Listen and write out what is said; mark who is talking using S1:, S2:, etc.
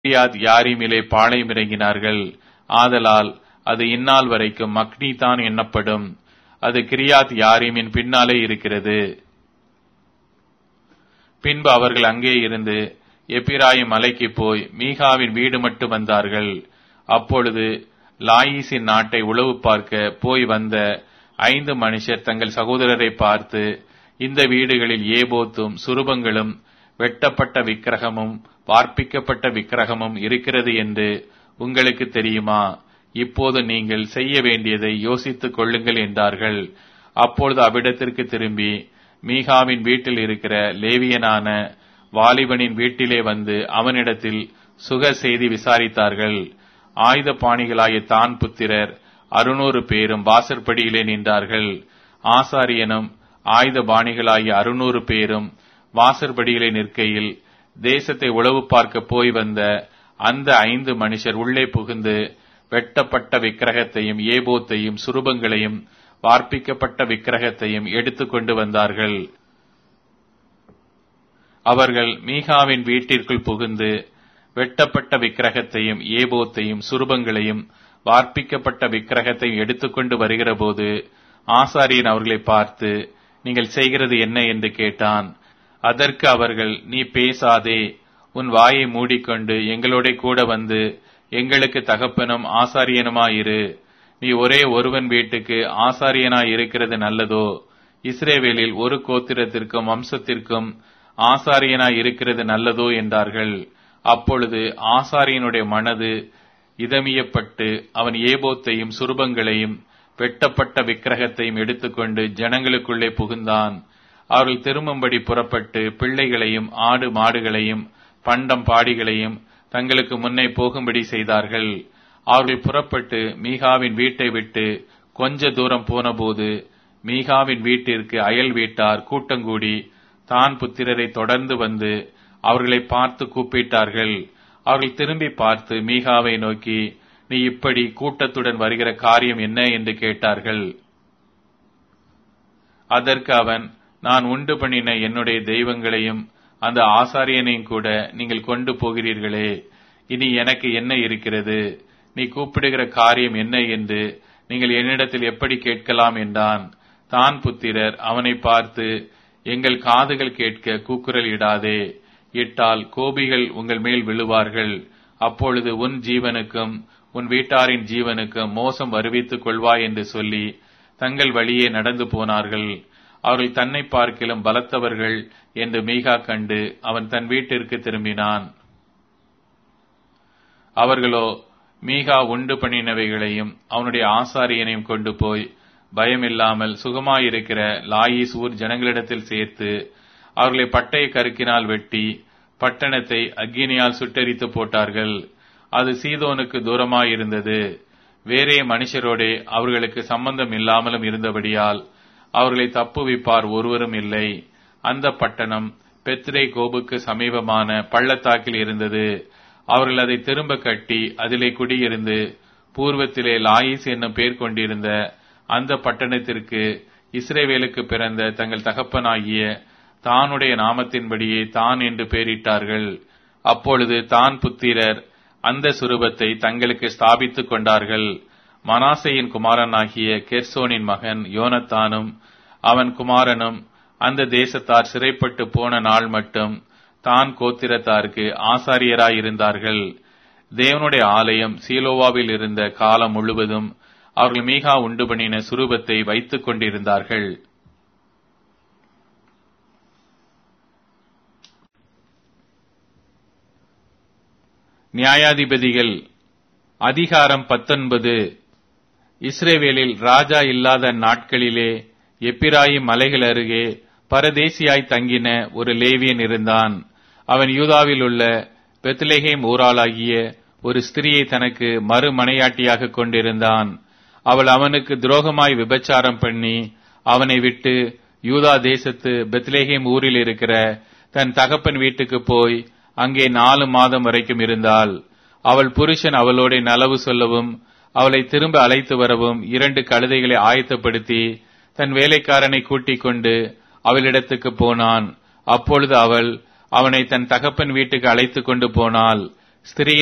S1: Kiryat யாரிமிலே பாளையம் இறங்கினார்கள் ஆதலால் அது இந்நாள் வரைக்கும் மக்னி தான் எண்ணப்படும் அது கிரியாத் யாரிமின் பின்னாலே இருக்கிறது பின்பு அவர்கள் அங்கே இருந்து எப்பிராயிம் மலைக்கு போய் மீகாவின் வீடு மட்டும் வந்தார்கள் அப்பொழுது லாயிசின் நாட்டை உளவு பார்க்க போய் வந்த ஐந்து மனுஷர் தங்கள் சகோதரரை பார்த்து இந்த வீடுகளில் ஏபோத்தும் சுரூபங்களும் வெட்டப்பட்ட விக்கிரகமும் வார்ப்பிக்கப்பட்ட விக்கிரகமும் இருக்கிறது என்று உங்களுக்கு தெரியுமா இப்போது நீங்கள் செய்ய வேண்டியதை யோசித்துக் கொள்ளுங்கள் என்றார்கள் அப்பொழுது அவ்விடத்திற்கு திரும்பி மீகாவின் வீட்டில் இருக்கிற லேவியனான வாலிபனின் வீட்டிலே வந்து அவனிடத்தில் சுக செய்தி விசாரித்தார்கள் ஆயுத பாணிகளாய தான் புத்திரர் அறுநூறு பேரும் வாசற்படியிலே நின்றார்கள் ஆசாரியனும் ஆயுத பாணிகளாகிய அறுநூறு பேரும் வாசற்படியிலே நிற்கையில் தேசத்தை உளவு பார்க்க போய் வந்த அந்த ஐந்து மனுஷர் உள்ளே புகுந்து வெட்டப்பட்ட விக்கிரகத்தையும் ஏபோத்தையும் சுரூபங்களையும் வார்ப்பிக்கப்பட்ட விக்கிரகத்தையும் எடுத்துக் கொண்டு வந்தார்கள் அவர்கள் மீகாவின் வீட்டிற்குள் புகுந்து வெட்டப்பட்ட விக்கிரகத்தையும் ஏபோத்தையும் சுரூபங்களையும் வார்ப்பிக்கப்பட்ட விக்கிரகத்தையும் எடுத்துக்கொண்டு வருகிறபோது ஆசாரியன் அவர்களை பார்த்து நீங்கள் செய்கிறது என்ன என்று கேட்டான் அதற்கு அவர்கள் நீ பேசாதே உன் வாயை மூடிக்கொண்டு எங்களோட கூட வந்து எங்களுக்கு தகப்பனும் ஆசாரியனுமாயிரு நீ ஒரே ஒருவன் வீட்டுக்கு ஆசாரியனாய் இருக்கிறது நல்லதோ இஸ்ரேவேலில் ஒரு கோத்திரத்திற்கும் வம்சத்திற்கும் ஆசாரியனாய் இருக்கிறது நல்லதோ என்றார்கள் அப்பொழுது ஆசாரியனுடைய மனது இதமியப்பட்டு அவன் ஏபோத்தையும் சுரூபங்களையும் வெட்டப்பட்ட விக்கிரகத்தையும் எடுத்துக்கொண்டு ஜனங்களுக்குள்ளே புகுந்தான் அவர்கள் திரும்பும்படி புறப்பட்டு பிள்ளைகளையும் ஆடு மாடுகளையும் பண்டம் பாடிகளையும் தங்களுக்கு முன்னே போகும்படி செய்தார்கள் அவர்கள் புறப்பட்டு மீகாவின் வீட்டை விட்டு கொஞ்ச தூரம் போனபோது மீகாவின் வீட்டிற்கு அயல் வீட்டார் கூட்டங்கூடி தான் புத்திரரை தொடர்ந்து வந்து அவர்களை பார்த்து கூப்பிட்டார்கள் அவர்கள் திரும்பி பார்த்து மீகாவை நோக்கி நீ இப்படி கூட்டத்துடன் வருகிற காரியம் என்ன என்று கேட்டார்கள் அதற்கு அவன் நான் உண்டு பண்ணின என்னுடைய தெய்வங்களையும் அந்த ஆசாரியனையும் கூட நீங்கள் கொண்டு போகிறீர்களே இனி எனக்கு என்ன இருக்கிறது நீ கூப்பிடுகிற காரியம் என்ன என்று நீங்கள் என்னிடத்தில் எப்படி கேட்கலாம் என்றான் தான் புத்திரர் அவனை பார்த்து எங்கள் காதுகள் கேட்க கூக்குரல் இடாதே இட்டால் கோபிகள் உங்கள் மேல் விழுவார்கள் அப்பொழுது உன் ஜீவனுக்கும் உன் வீட்டாரின் ஜீவனுக்கும் மோசம் வருவித்துக் கொள்வாய் என்று சொல்லி தங்கள் வழியே நடந்து போனார்கள் அவர்கள் தன்னை பார்க்கிலும் பலத்தவர்கள் என்று மீகா கண்டு அவன் தன் வீட்டிற்கு திரும்பினான் அவர்களோ மீகா உண்டு பண்ணினவைகளையும் அவனுடைய ஆசாரியனையும் கொண்டு போய் பயமில்லாமல் சுகமாயிருக்கிற லாயிஸ் ஊர் ஜனங்களிடத்தில் சேர்த்து அவர்களை பட்டய கருக்கினால் வெட்டி பட்டணத்தை அக்கினியால் சுட்டரித்து போட்டார்கள் அது சீதோனுக்கு தூரமாயிருந்தது வேறே மனுஷரோடே அவர்களுக்கு சம்பந்தம் இல்லாமலும் இருந்தபடியால் அவர்களை தப்புவிப்பார் ஒருவரும் இல்லை அந்த பட்டணம் பெத்ரே கோபுக்கு சமீபமான பள்ளத்தாக்கில் இருந்தது அவர்கள் அதை திரும்ப கட்டி அதிலே குடியிருந்து பூர்வத்திலே லாயிஸ் என்னும் பேர் கொண்டிருந்த அந்த பட்டணத்திற்கு இஸ்ரேவேலுக்கு பிறந்த தங்கள் தகப்பனாகிய தானுடைய நாமத்தின்படியே தான் என்று பெயரிட்டார்கள் அப்பொழுது தான் புத்திரர் அந்த சுரூபத்தை தங்களுக்கு ஸ்தாபித்துக் கொண்டார்கள் மனாசையின் குமாரனாகிய கெர்சோனின் மகன் யோனத்தானும் அவன் குமாரனும் அந்த தேசத்தார் சிறைப்பட்டு போன நாள் மட்டும் தான் கோத்திரத்தாருக்கு ஆசாரியராய் இருந்தார்கள் தேவனுடைய ஆலயம் சீலோவாவில் இருந்த காலம் முழுவதும் அவர்கள் மீகா உண்டு பண்ணின சுரூபத்தை வைத்துக் கொண்டிருந்தார்கள் நியாயாதிபதிகள் அதிகாரம் பத்தொன்பது இஸ்ரேவேலில் ராஜா இல்லாத நாட்களிலே எப்பிராயிம் மலைகள் அருகே பரதேசியாய் தங்கின ஒரு லேவியன் இருந்தான் அவன் யூதாவில் உள்ள பெத்லேஹேம் ஊராளாகிய ஒரு ஸ்திரியை தனக்கு மறுமனையாட்டியாக கொண்டிருந்தான் அவள் அவனுக்கு துரோகமாய் விபச்சாரம் பண்ணி அவனை விட்டு யூதா தேசத்து பெத்லேஹேம் ஊரில் இருக்கிற தன் தகப்பன் வீட்டுக்கு போய் அங்கே நாலு மாதம் வரைக்கும் இருந்தாள் அவள் புருஷன் அவளோட நலவு சொல்லவும் அவளை திரும்ப அழைத்து வரவும் இரண்டு கழுதைகளை ஆயத்தப்படுத்தி தன் வேலைக்காரனை கூட்டிக் கொண்டு அவளிடத்துக்கு போனான் அப்பொழுது அவள் அவனை தன் தகப்பன் வீட்டுக்கு அழைத்து கொண்டு போனாள் ஸ்திரீ